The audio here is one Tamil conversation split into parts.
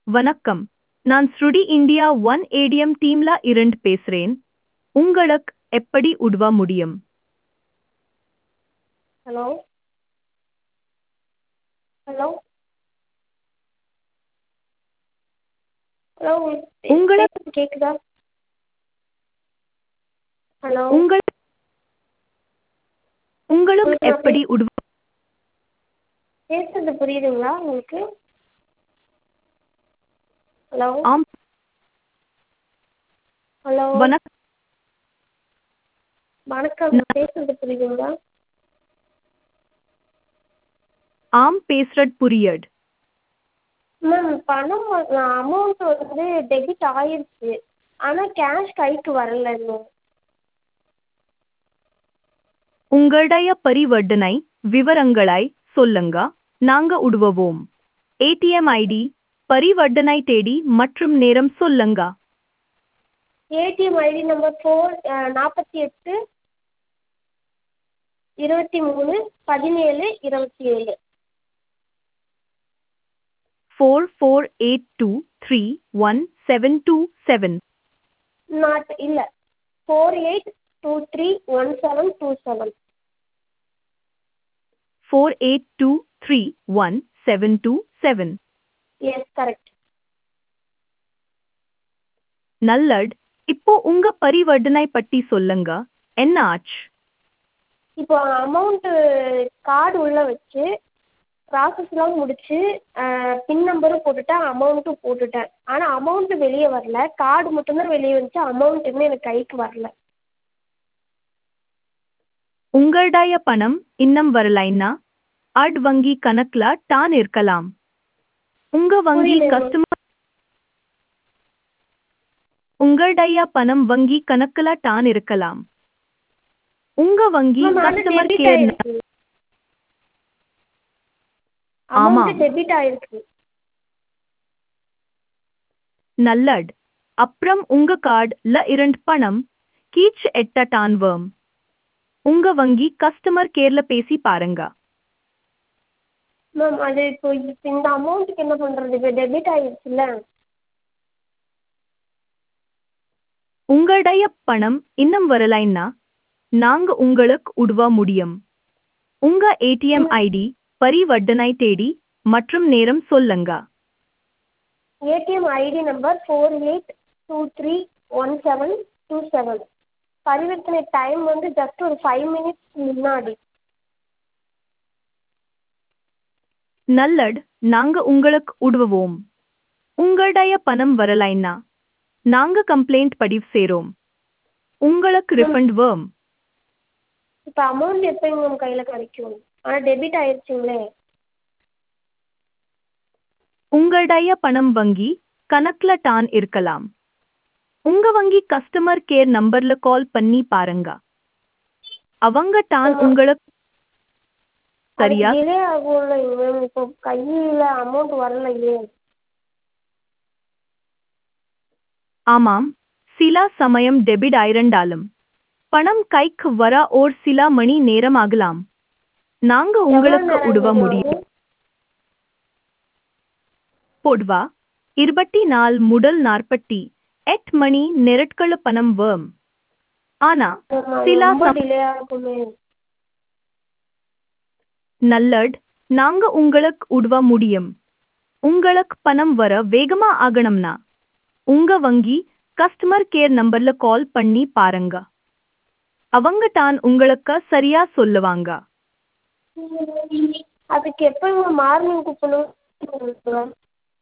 வணக்கம் நான் ஸ்ருடி இந்தியா ஒன் ஏடிஎம் டீம்ல இருந்து பேசுறேன் உங்களுக்கு எப்படி உதவ முடியும் ஹலோ ஹலோ ஹலோ உங்கள- உங்களுக்கு கேக்குதா ஹலோ உங்கள் உங்களுக்கு உங்களுக்கு எப்படி உதவ பேசுறது புரியுதுங்களா உங்களுக்கு ஹலோ ஆம் ஹலோ வணக்கம் வணக்கம் பேசுறது புரியுதுங்களா ஆம் பேசுறது புரியட் மேம் பணம் அமௌண்ட் வந்து டெபிட் ஆயிருச்சு ஆனால் கேஷ் கைக்கு வரல இன்னும் உங்களுடைய பரிவர்த்தனை விவரங்களை சொல்லுங்க நாங்க உதவுவோம் ஏடிஎம் ஐடி பரிவர்த்தனை தேதி மற்றும் நேரம் சொல்லுங்க ஏடிஎம் ஐடி நம்பர் ஃபோர் நாற்பத்தி எட்டு இருபத்தி மூணு பதினேழு இருபத்தி ஏழு four four eight two three one seven two seven not இல்லை four eight two three one seven two seven four eight two three one seven two seven yes correct நல்லட் இப்போ உங்க பரிவர்த்தனை பற்றி சொல்லுங்க என்ன ஆச்சு இப்போ அமௌண்ட்டு கார்டு உள்ளே வச்சு ப்ராசஸ்லாம் முடிச்சு பின் நம்பரும் போட்டுட்டேன் அமௌண்ட்டும் போட்டுட்டேன் ஆனால் அமௌண்ட்டு வெளியே வரல கார்டு மட்டும்தான் வெளியே வந்துச்சு அமௌண்ட் இன்னும் எனக்கு கைக்கு வரல உங்களுடைய பணம் இன்னும் வரலைன்னா அட் வங்கி கணக்குல தான் இருக்கலாம் உங்க வங்கி புரியல. கஸ்டமர் உங்களுடைய பணம் வங்கி கணக்குல தான் இருக்கலாம் உங்க வங்கி மேம் அது கஸ்டமர் டெபிட் கேர் ஆயிருக்கு ஆமா. அமௌண்ட் டெபிட் ஆயிருக்கு நல்லட் அப்புறம் உங்க கார்டுல இருந்து பணம் கீச் எட்ட டான் வரும் உங்க வங்கி கஸ்டமர் கேர்ல பேசி பாருங்க மேம் அது இப்போ இப்போ இந்த அமௌண்ட்டுக்கு என்ன பண்ணுறது இப்போ டெபிட் ஆயிடுச்சுல்ல உங்களுடைய பணம் இன்னும் வரலைன்னா நாங்க உங்களுக்கு உதவ முடியும் உங்க ஏடிஎம் ஐடி பரிவர்த்தனை தேதி மற்றும் நேரம் சொல்லுங்க ATM ID number four eight two three one seven two seven பரிவர்த்தனை டைம் வந்து ஜஸ்ட் ஒரு ஃபைவ் மினிட்ஸ் முன்னாடி நல்லட் நாங்க உங்களுக்கு உதவுவோம் உங்களுடைய பணம் வரலைன்னா நாங்க கம்ப்ளைண்ட் பதிவு செய்றோம் உங்களுக்கு ரிஃபண்ட் வரும் இப்போ அமௌண்ட் எப்போ மேம் கையில் கிடைக்கும் ஆனால் டெபிட் ஆயிடுச்சுங்களே உங்களுடைய பணம் வங்கி கணக்குல தான் இருக்கலாம் உங்க வங்கி கஸ்டமர் கேர் நம்பர்ல கால் பண்ணி பாருங்க அவங்க தான் உங்களுக்கு சரியா டிலே ஆகும்ல மேம் இப்போ கையில் அமௌண்ட் வரலையே ஆமாம் சில சமயம் டெபிட் ஆயிருந்தாலும் பணம் கைக்கு வர ஓர் சில மணி நேரம் ஆகலாம் நாங்க உங்களுக்கு எவ்வளவு நேரம் உதவ ஆகும்? முடியும் பொதுவா இருபத்தி நாலு முதல் நாற்பத்தி எட்டு மணி நேரட்கள பணம் வரும் ஆனா மேம், சில ரொம்ப சம- டிலே ஆகுமே நல்லட் நாங்க உங்களுக்கு உதவ முடியும் உங்களுக்கு பணம் வர வேகமா ஆகணும்னா உங்க வங்கி கஸ்டமர் கேர் நம்பர்ல கால் பண்ணி பாருங்க அவங்க தான் உங்களுக்கு சரியா சொல்லுவாங்க அதுக்கு எப்போ மார்னிங் கூப்பிடணும்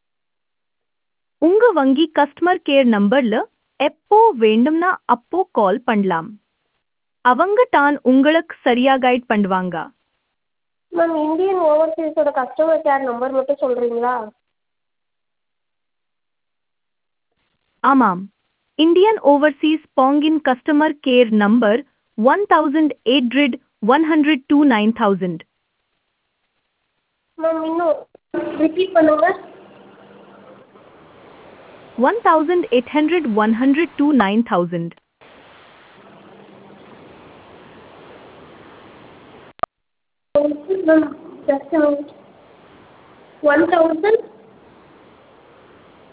உங்க வங்கி கஸ்டமர் கேர் நம்பர்ல எப்போ வேண்டும்னா அப்போ கால் பண்ணலாம் அவங்க தான் உங்களுக்கு சரியா கைட் பண்ணுவாங்க மேம் இந்தியன் ஓவர்சீஸோட கஸ்டமர் கேர் நம்பர் மட்டும் சொல்கிறீங்களா ஆமாம் இந்தியன் ஓவர்சீஸ் பாங்கின் customer care number one thousand eight one hundred two nine thousand ma'am இன்னும் ரிப்பீட் பண்ணுங்க one thousand eight hundred one hundred two nine thousand ma'am just one thousand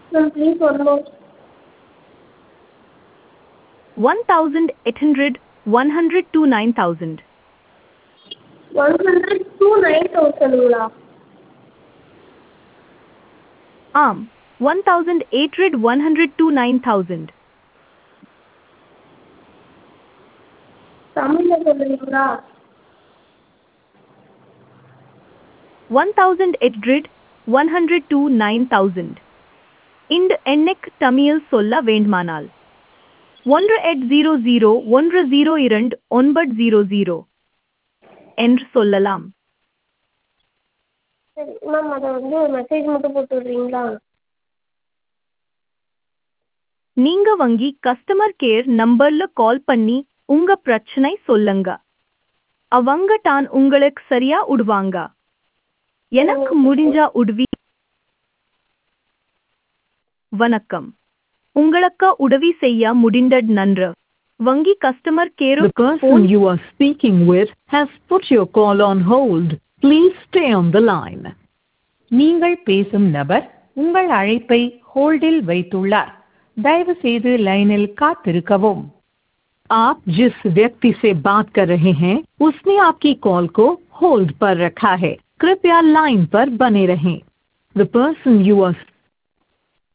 ma'am please one more one thousand eight hundred one hundred two nine thousand one hundred two nine தௌசண்ட்ங்களா ஆம் one thousand eight hundred one hundred two nine thousand தமிழில் சொல்லுறீங்களா one thousand eight hundred one hundred two nine thousand இந்த எண்ணுக்கு தமிழில் சொல்ல வேண்டுமானால் ஒன்று எட் ஜீரோ ஜீரோ ஒன்று ஜீரோ இரண்டு ஒன்பது ஜீரோ ஜீரோ என்று சொல்லலாம் சரி மேம் அதை வந்து மெசேஜ் மட்டும் போட்டு விட்றீங்களா நீங்க வங்கி கஸ்டமர் கேர் நம்பர்ல கால் பண்ணி உங்க பிரச்சனை சொல்லுங்க அவங்க தான் உங்களுக்கு சரியா உடுவாங்க எனக்கு முடிஞ்சா உதவி வணக்கம் உங்களுக்கு உதவி செய்ய முடிந்தது நன்று வங்கி கஸ்டமர் The கேருக்கு person phone you are speaking with has put your call on hold. Please stay on the line. நீங்கள் பேசும் நபர் உங்கள் அழைப்பை ஹோல்டில் வைத்துள்ளார் தயவு செய்து லைனில் காத்திருக்கவும் आप जिस व्यक्ति से बात कर रहे हैं उसने आपकी कॉल को होल्ड पर रखा है कृपया लाइन पर बने रहें द पर्सन यू आर